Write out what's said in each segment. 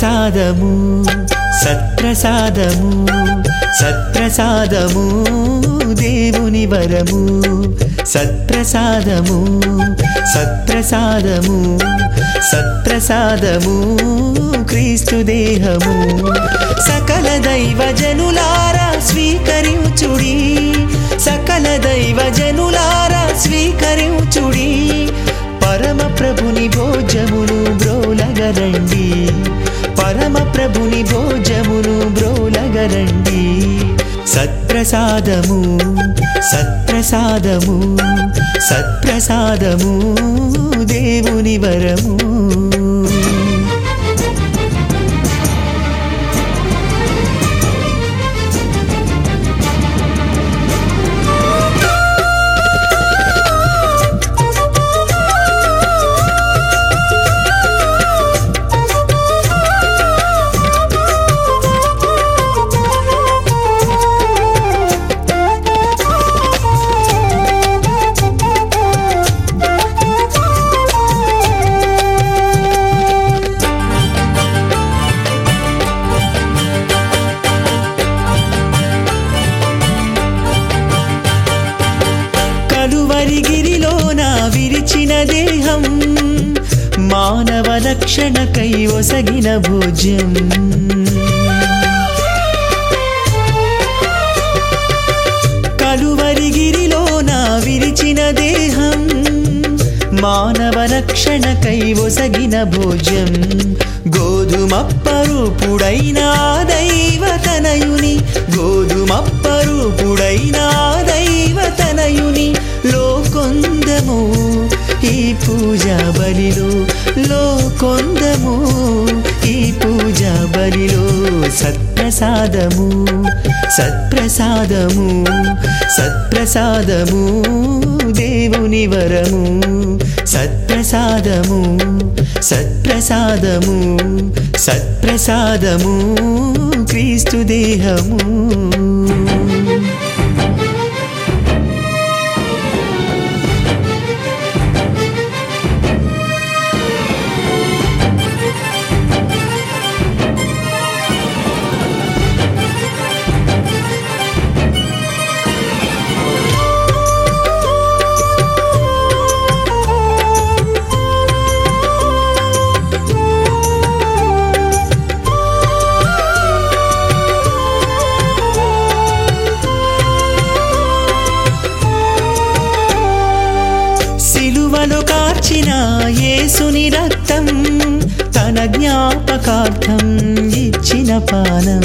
సత్ప్రసాదము సత్ప్రసాదము సత్ప్రసాదము దేవుని వరము సత్ప్రసాదము సత్ప్రసాదము సత్ప్రసాదము క్రీస్తు దేహము సకల దైవ జనులారా స్వీకరించుడి సకల దైవ జనులారా స్వీకరించుడి పరమ ప్రభుని భోజమును బ్రోలగరండి పరమ ప్రభుని భోజమును బ్రోలగరండి సత్ప్రసాదము సత్ప్రసాదము సత్ప్రసాదము దేవుని వరము కలువరిగిరిలోన విరిచిన దేహం మానవ రక్షణకై ఒసగిన భోజ్యం కలువరిగిరిలోన విరిచిన దేహం మానవ రక్షణకై ఒసగిన భోజ్యం గోధుమప్పరూపుడైన దైవతనయుని గోధుమప్పరూపుడైన దైవతనయుని లోకొందము ఈ పూజ బలిలో లోకొందము ఈ పూజ బలిలో సత్ప్రసాదము సత్ప్రసాదము సత్ప్రసాదము దేవుని వరము సత్ప్రసాదము సత్ప్రసాదము సత్ప్రసాదము క్రీస్తు దేహము సిలువలు కార్చిన యేసుని రక్తం తన జ్ఞాపకార్థం ఇచ్చిన పానం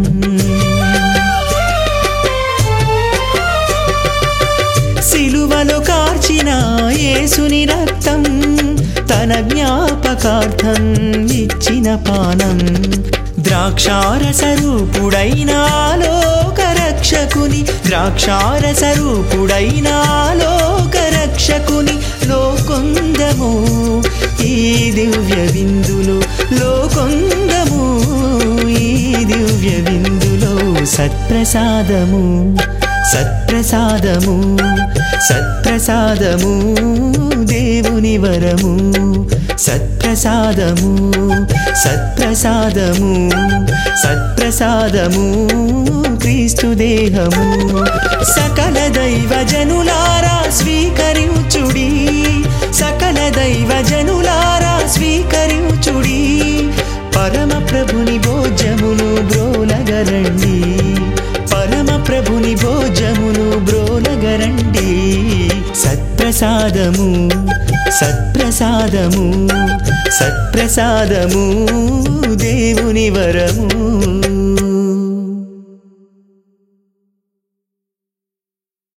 సిలువలు కార్చిన యేసుని రక్తం తన జ్ఞాపకార్థం ఇచ్చిన పానం ద్రాక్షారస రూపుడైన లోక రక్షకుని ద్రాక్షారస రూపుడైన లోక రక్షకుని లోకొందము ఈ దివ్య విందులో లోకొందము ఈ దివ్య విందులో సత్ప్రసాదము సత్ప్రసాదము సత్ప్రసాదము దేవుని వరము సత్ప్రసాదము సత్ప్రసాదము సత్ప్రసాదము క్రీస్తు దేహము సకల దైవ జనులారా స్వీకరించుడి సకల దైవ జనులారా స్వీకరించుడి పరమ ప్రభుని భోజమును బ్రోలగరండి పరమ ప్రభుని భోజమును బ్రోలగరండి సత్ప్రసాదము సత్ప్రసాదము సత్ప్రసాదము దేవుని వరము